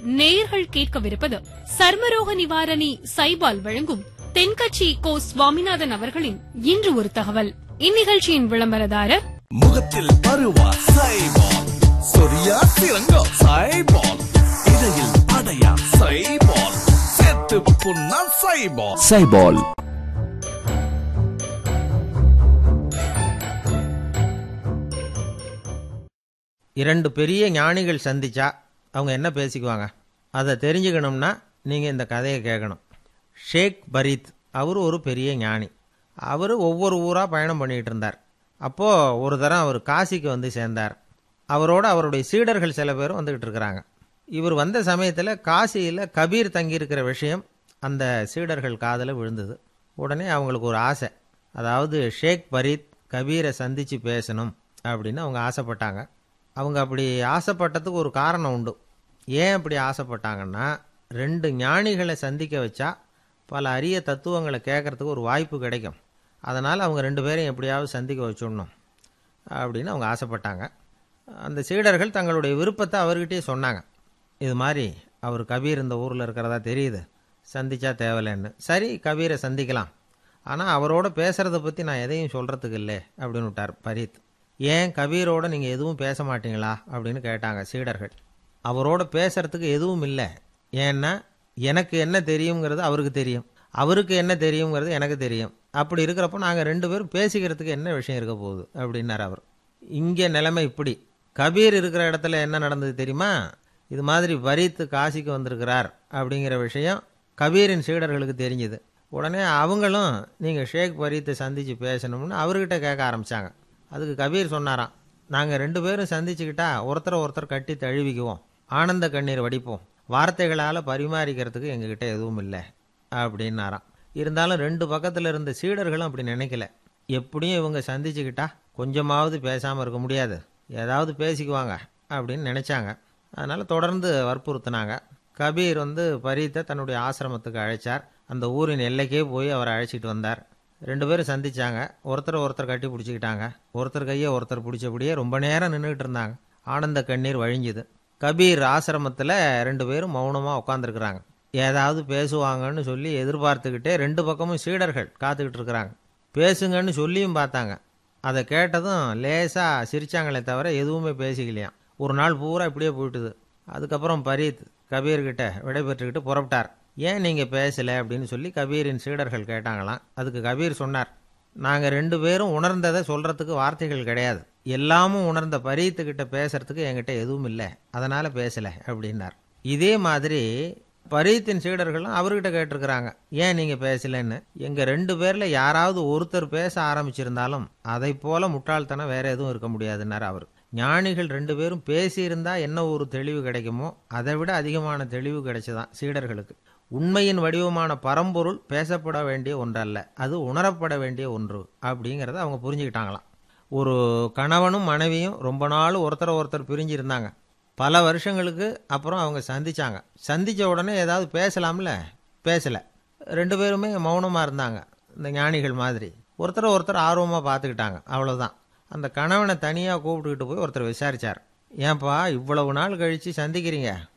நேயர்கள் கேட்கவிருப்பது சர்மரோக நிவாரணி சைபால் வழங்கும் தென்கட்சி கோ சுவாமிநாதன் அவர்களின் இன்று ஒரு தகவல் இந்நிகழ்ச்சியின் விளம்பரதாரர் முகத்தில் பருவா சைபால் சொரியா சிறங்கா சைபால் இடையில் அடையா சைபால் செத்து புண்ணா சைபால் சைபால் இரண்டு பெரிய ஞானிகள் சந்திச்சா அவங்க என்ன பேசிக்குவாங்க அதை தெரிஞ்சுக்கணும்னா நீங்கள் இந்த கதையை கேட்கணும் ஷேக் பரீத் அவர் ஒரு பெரிய ஞானி அவர் ஒவ்வொரு ஊராக பயணம் பண்ணிகிட்டு இருந்தார் அப்போது ஒரு தரம் அவர் காசிக்கு வந்து சேர்ந்தார் அவரோட அவருடைய சீடர்கள் சில பேரும் வந்துக்கிட்டு இருக்கிறாங்க இவர் வந்த சமயத்தில் காசியில் கபீர் தங்கியிருக்கிற விஷயம் அந்த சீடர்கள் காதில் விழுந்தது உடனே அவங்களுக்கு ஒரு ஆசை அதாவது ஷேக் பரீத் கபீரை சந்தித்து பேசணும் அப்படின்னு அவங்க ஆசைப்பட்டாங்க அவங்க அப்படி ஆசைப்பட்டதுக்கு ஒரு காரணம் உண்டு ஏன் அப்படி ஆசைப்பட்டாங்கன்னா ரெண்டு ஞானிகளை சந்திக்க வச்சா பல அரிய தத்துவங்களை கேட்கறதுக்கு ஒரு வாய்ப்பு கிடைக்கும் அதனால் அவங்க ரெண்டு பேரையும் எப்படியாவது சந்திக்க வச்சுடணும் அப்படின்னு அவங்க ஆசைப்பட்டாங்க அந்த சீடர்கள் தங்களுடைய விருப்பத்தை அவர்கிட்டயே சொன்னாங்க இது மாதிரி அவர் கபீர் இந்த ஊரில் இருக்கிறதா தெரியுது சந்திச்சா தேவையில்லைன்னு சரி கபீரை சந்திக்கலாம் ஆனால் அவரோட பேசுகிறத பற்றி நான் எதையும் சொல்கிறதுக்கு இல்லை அப்படின்னு விட்டார் பரீத் ஏன் கபீரோட நீங்கள் எதுவும் பேச மாட்டீங்களா அப்படின்னு கேட்டாங்க சீடர்கள் அவரோட பேசுறதுக்கு எதுவும் இல்லை ஏன்னா எனக்கு என்ன தெரியுங்கிறது அவருக்கு தெரியும் அவருக்கு என்ன தெரியுங்கிறது எனக்கு தெரியும் அப்படி இருக்கிறப்போ நாங்கள் ரெண்டு பேரும் பேசிக்கிறதுக்கு என்ன விஷயம் இருக்க போகுது அப்படின்னார் அவர் இங்கே நிலைமை இப்படி கபீர் இருக்கிற இடத்துல என்ன நடந்தது தெரியுமா இது மாதிரி பரீத்து காசிக்கு வந்திருக்கிறார் அப்படிங்கிற விஷயம் கபீரின் சீடர்களுக்கு தெரிஞ்சுது உடனே அவங்களும் நீங்கள் ஷேக் பரீத்தை சந்தித்து பேசணும்னு அவர்கிட்ட கேட்க ஆரம்பித்தாங்க அதுக்கு கபீர் சொன்னாராம் நாங்கள் ரெண்டு பேரும் சந்திச்சுக்கிட்டா ஒருத்தரை ஒருத்தர் கட்டி தழுவிக்குவோம் ஆனந்த கண்ணீர் வடிப்போம் வார்த்தைகளால் பரிமாறிக்கிறதுக்கு எங்ககிட்ட எதுவும் இல்லை அப்படின்னாராம் இருந்தாலும் ரெண்டு பக்கத்தில் இருந்த சீடர்களும் அப்படி நினைக்கல எப்படியும் இவங்க சந்திச்சுக்கிட்டா கொஞ்சமாவது பேசாமல் இருக்க முடியாது ஏதாவது பேசிக்குவாங்க அப்படின்னு நினச்சாங்க அதனால் தொடர்ந்து வற்புறுத்தினாங்க கபீர் வந்து பரீத்தை தன்னுடைய ஆசிரமத்துக்கு அழைச்சார் அந்த ஊரின் எல்லைக்கே போய் அவரை அழைச்சிட்டு வந்தார் ரெண்டு பேரும் சந்திச்சாங்க ஒருத்தர் ஒருத்தர் கட்டி பிடிச்சிக்கிட்டாங்க ஒருத்தர் கையை ஒருத்தர் பிடிச்சபடியே ரொம்ப நேரம் நின்றுட்டு இருந்தாங்க ஆனந்த கண்ணீர் வழிஞ்சுது கபீர் ஆசிரமத்தில் ரெண்டு பேரும் மௌனமாக உட்காந்துருக்குறாங்க ஏதாவது பேசுவாங்கன்னு சொல்லி எதிர்பார்த்துக்கிட்டே ரெண்டு பக்கமும் சீடர்கள் காத்துக்கிட்டு இருக்கிறாங்க பேசுங்கன்னு சொல்லியும் பார்த்தாங்க அதை கேட்டதும் லேசாக சிரிச்சாங்களே தவிர எதுவுமே பேசிக்கலையாம் ஒரு நாள் பூரா இப்படியே போயிட்டுது அதுக்கப்புறம் பரீத் கபீர்கிட்ட விடைபெற்றுக்கிட்டு புறப்பட்டார் ஏன் நீங்கள் பேசலை அப்படின்னு சொல்லி கபீரின் சீடர்கள் கேட்டாங்களாம் அதுக்கு கபீர் சொன்னார் நாங்கள் ரெண்டு பேரும் உணர்ந்ததை சொல்கிறதுக்கு வார்த்தைகள் கிடையாது எல்லாமும் உணர்ந்த பரீத்துக்கிட்ட பேசுறதுக்கு என்கிட்ட எதுவும் இல்லை அதனால் பேசலை அப்படின்னார் இதே மாதிரி பரீத்தின் சீடர்களும் அவர்கிட்ட கேட்டிருக்கிறாங்க ஏன் நீங்கள் பேசலைன்னு எங்கள் ரெண்டு பேரில் யாராவது ஒருத்தர் பேச ஆரம்பிச்சிருந்தாலும் அதை போல முட்டாள்தனம் வேற எதுவும் இருக்க முடியாதுன்னார் அவர் ஞானிகள் ரெண்டு பேரும் பேசியிருந்தா என்ன ஒரு தெளிவு கிடைக்குமோ அதை விட அதிகமான தெளிவு கிடைச்சதான் சீடர்களுக்கு உண்மையின் வடிவமான பரம்பொருள் பேசப்பட வேண்டிய ஒன்றல்ல அது உணரப்பட வேண்டிய ஒன்று அப்படிங்கிறத அவங்க புரிஞ்சுக்கிட்டாங்களாம் ஒரு கணவனும் மனைவியும் ரொம்ப நாள் ஒருத்தர் ஒருத்தர் பிரிஞ்சிருந்தாங்க பல வருஷங்களுக்கு அப்புறம் அவங்க சந்திச்சாங்க சந்தித்த உடனே ஏதாவது பேசலாம்ல பேசலை ரெண்டு பேருமே மௌனமாக இருந்தாங்க இந்த ஞானிகள் மாதிரி ஒருத்தர் ஒருத்தர் ஆர்வமாக பார்த்துக்கிட்டாங்க அவ்வளோதான் அந்த கணவனை தனியாக கூப்பிட்டுக்கிட்டு போய் ஒருத்தர் விசாரிச்சார் ஏன்பா இவ்வளவு நாள் கழித்து சந்திக்கிறீங்க